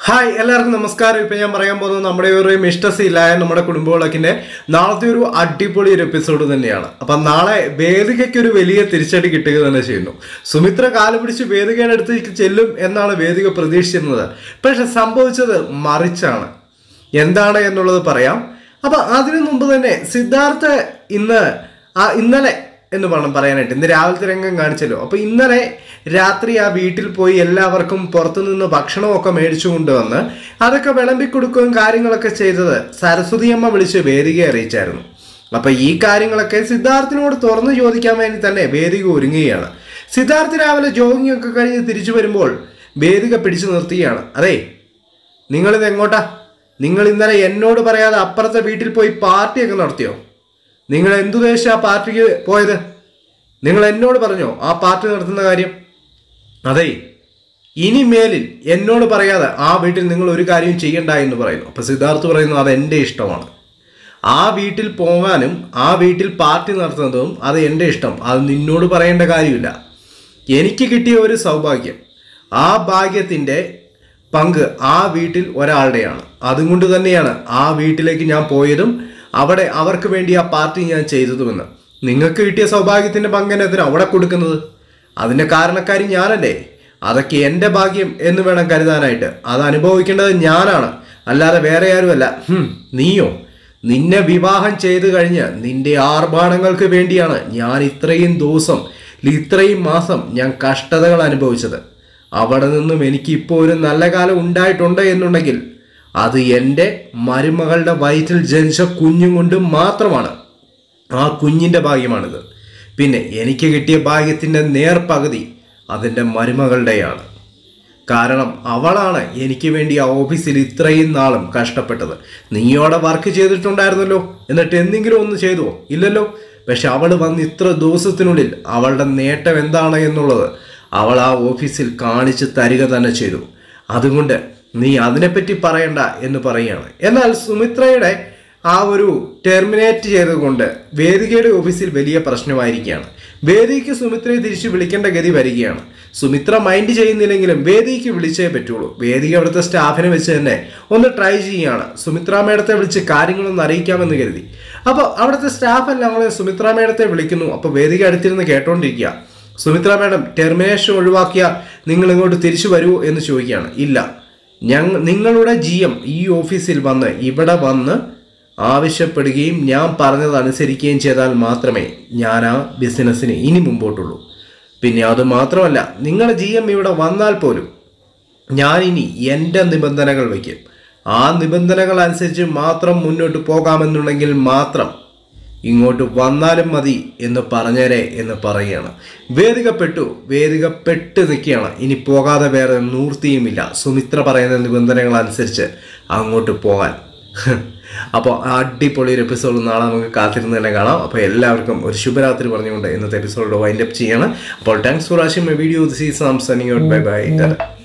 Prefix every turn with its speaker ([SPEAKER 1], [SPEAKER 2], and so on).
[SPEAKER 1] hi എല്ലാവർക്കും നമസ്കാരം ഇപ്പൊ ഞാൻ പറയാൻ പോകുന്നത് നമ്മുടെ ഒരു മിഷ്ടസില്ലായ നമ്മുടെ കുടുംബവിളക്കിന്റെ നാളത്തെ ഒരു അടിപൊളി ഒരു എപ്പിസോഡ് തന്നെയാണ് അപ്പൊ നാളെ വേദികയ്ക്ക് ഒരു വലിയ തിരിച്ചടി കിട്ടുക തന്നെ ചെയ്യുന്നു സുമിത്ര കാല് പിടിച്ച് വേദികയുടെ അടുത്തേക്ക് ചെല്ലും എന്നാണ് വേദിക പ്രതീക്ഷിച്ചിരുന്നത് പക്ഷെ സംഭവിച്ചത് മറിച്ചാണ് എന്താണ് എന്നുള്ളത് പറയാം അപ്പൊ അതിനു മുമ്പ് തന്നെ സിദ്ധാർത്ഥ ഇന്ന് ആ ഇന്നലെ എന്ന് വേണം പറയാനായിട്ട് ഇന്ന് രാവിലത്തെ രംഗം കാണിച്ചല്ലോ അപ്പൊ ഇന്നലെ രാത്രി ആ വീട്ടിൽ പോയി എല്ലാവർക്കും പുറത്തുനിന്ന് ഭക്ഷണമൊക്കെ മേടിച്ചു കൊണ്ടുവന്ന് അതൊക്കെ വിളമ്പി കൊടുക്കുകയും കാര്യങ്ങളൊക്കെ ചെയ്തത് സരസ്വതി അമ്മ വിളിച്ച് വേദികയെ അറിയിച്ചായിരുന്നു അപ്പൊ ഈ കാര്യങ്ങളൊക്കെ സിദ്ധാർത്ഥിനോട് തുറന്നു ചോദിക്കാൻ വേണ്ടി തന്നെ വേദിക ഒരുങ്ങുകയാണ് സിദ്ധാർത്ഥ് രാവിലെ ജോഗിങ് ഒക്കെ കഴിഞ്ഞ് തിരിച്ചു വരുമ്പോൾ വേദിക പിടിച്ചു നിർത്തുകയാണ് അതെ നിങ്ങളിത് എങ്ങോട്ടാ നിങ്ങൾ ഇന്നലെ എന്നോട് പറയാതെ അപ്പുറത്തെ വീട്ടിൽ പോയി പാർട്ടിയൊക്കെ നടത്തിയോ നിങ്ങൾ എന്തുദ്ദേശ ആ പാർട്ടിക്ക് പോയത് നിങ്ങൾ എന്നോട് പറഞ്ഞോ ആ പാർട്ടി നടത്തുന്ന കാര്യം അതെ ഇനി മേലിൽ എന്നോട് പറയാതെ ആ വീട്ടിൽ നിങ്ങൾ ഒരു കാര്യവും ചെയ്യണ്ട എന്ന് പറയുന്നു അപ്പൊ സിദ്ധാർത്ഥ് പറയുന്നു അത് എൻ്റെ ഇഷ്ടമാണ് ആ വീട്ടിൽ പോകാനും ആ വീട്ടിൽ പാർട്ടി നടത്തുന്നതും അത് എൻ്റെ ഇഷ്ടം അത് നിന്നോട് പറയേണ്ട കാര്യമില്ല എനിക്ക് കിട്ടിയ ഒരു സൗഭാഗ്യം ആ ഭാഗ്യത്തിൻ്റെ പങ്ക് ആ വീട്ടിൽ ഒരാളുടെയാണ് അതുകൊണ്ട് തന്നെയാണ് ആ വീട്ടിലേക്ക് ഞാൻ പോയതും അവിടെ അവർക്ക് വേണ്ടി ആ പാർട്ടി ഞാൻ ചെയ്തതുമെന്ന് നിങ്ങൾക്ക് കിട്ടിയ സൗഭാഗ്യത്തിൻ്റെ പങ്കെന്നതിന് അവിടെ കൊടുക്കുന്നത് അതിൻ്റെ കാരണക്കാരി ഞാനല്ലേ അതൊക്കെ എൻ്റെ ഭാഗ്യം എന്ന് വേണം കരുതാനായിട്ട് അത് അനുഭവിക്കേണ്ടത് ഞാനാണ് അല്ലാതെ വേറെ ആരുമല്ല ഹും, നീയോ നിന്നെ വിവാഹം ചെയ്തു കഴിഞ്ഞ് നിന്റെ ആർഭാടങ്ങൾക്ക് വേണ്ടിയാണ് ഞാൻ ഇത്രയും ദിവസം ഇത്രയും മാസം ഞാൻ കഷ്ടതകൾ അനുഭവിച്ചത് അവിടെ നിന്നും എനിക്ക് ഇപ്പോൾ ഒരു നല്ല കാലം ഉണ്ടായിട്ടുണ്ട് എന്നുണ്ടെങ്കിൽ അത് എൻ്റെ മരുമകളുടെ വയറ്റിൽ ജനിച്ച കുഞ്ഞും കൊണ്ട് മാത്രമാണ് ആ കുഞ്ഞിൻ്റെ ഭാഗ്യമാണിത് പിന്നെ എനിക്ക് കിട്ടിയ ഭാഗ്യത്തിൻ്റെ നേർപകുതി അതിൻ്റെ മരുമകളുടെയാണ് കാരണം അവളാണ് എനിക്ക് വേണ്ടി ആ ഓഫീസിൽ ഇത്രയും നാളും കഷ്ടപ്പെട്ടത് നീയോടെ വർക്ക് ചെയ്തിട്ടുണ്ടായിരുന്നല്ലോ എന്നിട്ട് എന്തെങ്കിലും ഒന്ന് ചെയ്തുവോ ഇല്ലല്ലോ പക്ഷെ അവൾ വന്ന് ഇത്ര ദിവസത്തിനുള്ളിൽ അവളുടെ നേട്ടം എന്താണ് എന്നുള്ളത് അവൾ ആ ഓഫീസിൽ കാണിച്ച് തരിക തന്നെ ചെയ്തു അതുകൊണ്ട് നീ അതിനെപ്പറ്റി പറയണ്ട എന്ന് പറയുകയാണ് എന്നാൽ സുമിത്രയുടെ ആ ഒരു ടെർമിനേറ്റ് ചെയ്തുകൊണ്ട് വേദികയുടെ ഓഫീസിൽ വലിയ പ്രശ്നമായിരിക്കുകയാണ് വേദിക്ക് സുമിത്രയെ തിരിച്ച് വിളിക്കേണ്ട ഗതി വരികയാണ് സുമിത്ര മൈൻഡ് ചെയ്യുന്നില്ലെങ്കിലും വേദിക്ക് വിളിച്ചേ പറ്റുള്ളൂ വേദിക അവിടുത്തെ സ്റ്റാഫിനെ വെച്ച് തന്നെ ഒന്ന് ട്രൈ ചെയ്യുകയാണ് സുമിത്ര മേഡത്തെ വിളിച്ച് കാര്യങ്ങളൊന്ന് അറിയിക്കാമെന്ന് കരുതി അപ്പോൾ അവിടുത്തെ സ്റ്റാഫ് എല്ലാം കൂടെ സുമിത്ര മേഡത്തെ വിളിക്കുന്നു അപ്പോൾ വേദിക അടുത്തിരുന്ന് കേട്ടോണ്ടിരിക്കുക സുമിത്ര മേഡം ടെർമിനേഷൻ ഒഴിവാക്കിയ നിങ്ങൾ ഇങ്ങോട്ട് തിരിച്ചു വരൂ എന്ന് ചോദിക്കുകയാണ് ഇല്ല ഞങ്ങൾ നിങ്ങളുടെ ജി എം ഈ ഓഫീസിൽ വന്ന് ഇവിടെ വന്ന് ആവശ്യപ്പെടുകയും ഞാൻ പറഞ്ഞത് അനുസരിക്കുകയും ചെയ്താൽ മാത്രമേ ഞാൻ ആ ബിസിനസ്സിന് ഇനി മുമ്പോട്ടുള്ളൂ പിന്നെ അത് മാത്രമല്ല നിങ്ങളുടെ ജി എം ഇവിടെ വന്നാൽ പോലും ഞാനിനി എൻ്റെ നിബന്ധനകൾ വയ്ക്കും ആ നിബന്ധനകൾ അനുസരിച്ച് മാത്രം മുന്നോട്ട് പോകാമെന്നുണ്ടെങ്കിൽ മാത്രം ഇങ്ങോട്ട് വന്നാലും മതി എന്ന് പറഞ്ഞേരെ എന്ന് പറയുകയാണ് വേദിക പെട്ടു വേദിക പെട്ട് നിൽക്കുകയാണ് ഇനി പോകാതെ വേറെ നൂർത്തിയുമില്ല സുമിത്ര പറയുന്ന നിബന്ധനകൾ അനുസരിച്ച് അങ്ങോട്ട് പോകാൻ അപ്പോൾ അടിപൊളി ഒരു എപ്പിസോഡ് നാളെ നമുക്ക് കാത്തിരുന്ന് തന്നെ കാണാം അപ്പോൾ എല്ലാവർക്കും ഒരു ശുഭരാത്രി പറഞ്ഞുകൊണ്ട് ഇന്നത്തെ എപ്പിസോഡ് വൈൻഡ് അപ്പ് ചെയ്യാണ് അപ്പോൾ thanks for watching my video this is Sam signing out bye by